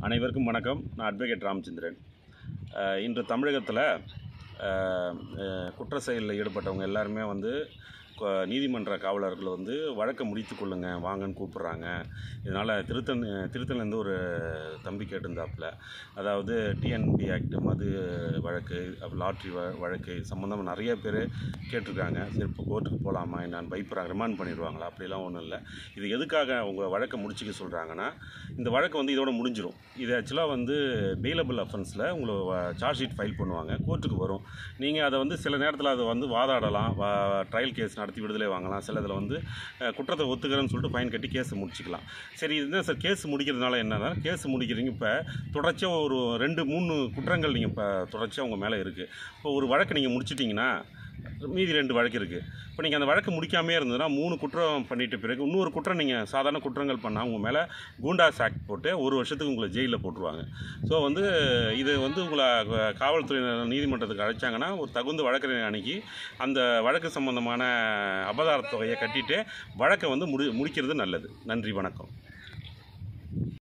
அனைவருக்கும் வணக்கம் நான் அட்வொகேட் ராமச்சந்திரன் அஹ், இன்று தமிழகத்தில் குற்ற செயலில் ஈடுபட்டவங்க எல்லாருமே வந்து கொ- நீதிமன்ற காவலர்கள் வந்து வழக்கை முடித்து கொள்ளுங்க வாங்கன்னு கூப்பிட்றாங்க இதனால் திருத்தன் திருத்தன்லேருந்து ஒரு தம்பி கேட்டிருந்தாப்புல அதாவது டிஎன்பி ஆக்ட் மது வழக்கு அப்புறம் லாட்ரி வ வழக்கு சம்மந்தமாக நிறைய பேர் கேட்டிருக்காங்க சரி இப்போ கோர்ட்டுக்கு போகலாமா நான் பயப்படுறாங்க ரிமாண்ட் பண்ணிடுவாங்களா அப்படிலாம் ஒன்றும் இல்லை இது எதுக்காக உங்கள் வழக்கை முடிச்சுக்க சொல்கிறாங்கன்னா இந்த வழக்கு வந்து இதோட முடிஞ்சிடும் இது ஆக்சுவலாக வந்து பெயிலபிள் அஃபென்ஸில் உங்களை சார்ஜ் ஷீட் ஃபைல் பண்ணுவாங்க கோர்ட்டுக்கு வரும் நீங்கள் அதை வந்து சில நேரத்தில் அதை வந்து வாதாடலாம் ட்ரையல் கேஸ் நடத்தி விடுதலை வாங்கலாம் சில இதில் வந்து அஹ், குற்றத்தை ஒத்துக்கிறேன்னு சொல்லிட்டு ஃபைன் கட்டி கேஸ் முடிச்சிக்கலாம் சரி இது சார் கேஸ் முடிக்கிறதுனால என்னன்னா கேஸ் முடிக்கிறீங்க இப்போ தொடர்ச்சியாக ஒரு ரெண்டு மூணு குற்றங்கள் நீங்கள் இப்போ தொடர்ச்சியாக உங்கள் மேலே இருக்குது இப்போ ஒரு வழக்கு நீங்கள் முடிச்சிட்டிங்கன்னா மீதி ரெண்டு வழக்கு இருக்குது இப்போ நீங்கள் அந்த வழக்கு முடிக்காமே இருந்ததுன்னா மூணு குற்றம் பண்ணிட்ட பிறகு இன்னொரு குற்றம் நீங்கள் சாதாரண குற்றங்கள் பண்ணால் உங்கள் மேலே கூண்டாஸ் ஆக்ட் போட்டு ஒரு வருஷத்துக்கு உங்களை ஜெயிலில் போட்டுருவாங்க ஸோ வந்து இது வந்து உங்களை அஹ், காவல்துறை நீதிமன்றத்துக்கு அழைச்சாங்கன்னா ஒரு தகுந்த வழக்கறிஞர் அணுகி அந்த வழக்கு சம்பந்தமான அபதார தொகையை கட்டிட்டு வழக்கை வந்து முடி முடிக்கிறது நல்லது நன்றி வணக்கம்